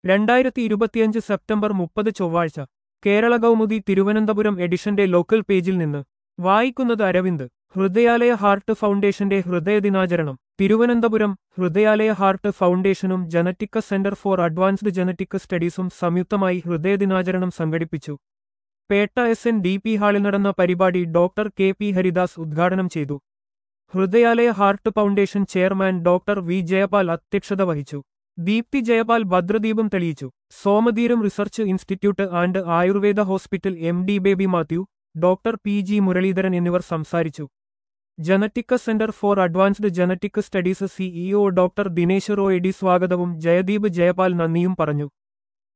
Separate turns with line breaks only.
രണ്ടായിരത്തി ഇരുപത്തിയഞ്ച് സെപ്റ്റംബർ മുപ്പത് ചൊവ്വാഴ്ച കേരള കൗമുദി തിരുവനന്തപുരം എഡിഷന്റെ ലോക്കൽ പേജിൽ നിന്ന് വായിക്കുന്നത് അരവിന്ദ് ഹൃദയാലയ ഹാർട്ട് ഫൗണ്ടേഷന്റെ ഹൃദയദിനാചരണം തിരുവനന്തപുരം ഹൃദയാലയ ഹാർട്ട് ഫൗണ്ടേഷനും Genetika centre for advanced genetic സ്റ്റഡീസും സംയുക്തമായി ഹൃദയദിനാചരണം സംഘടിപ്പിച്ചു Petta S N D P ഹാളിൽ നടന്ന പരിപാടി ഡോക്ടർ കെ പി ഹരിദാസ് ഉദ്ഘാടനം ചെയ്തു Hridayalaya heart foundation chairman doctor V Jayapal അധ്യക്ഷത വഹിച്ചു ദീപ്തി ജയപാൽ ഭദ്രദീപം തെളിയിച്ചു Somatheeram research institute and Ayurveda hospital M D Baby Mathew doctor P G Muraleedharan എന്നിവർ സംസാരിച്ചു Genetika centre for advanced genetic studies CEO doctor Dinesh റോയഡി സ്വാഗതവും ജയദീപ് ജയപാൽ നന്ദിയും പറഞ്ഞു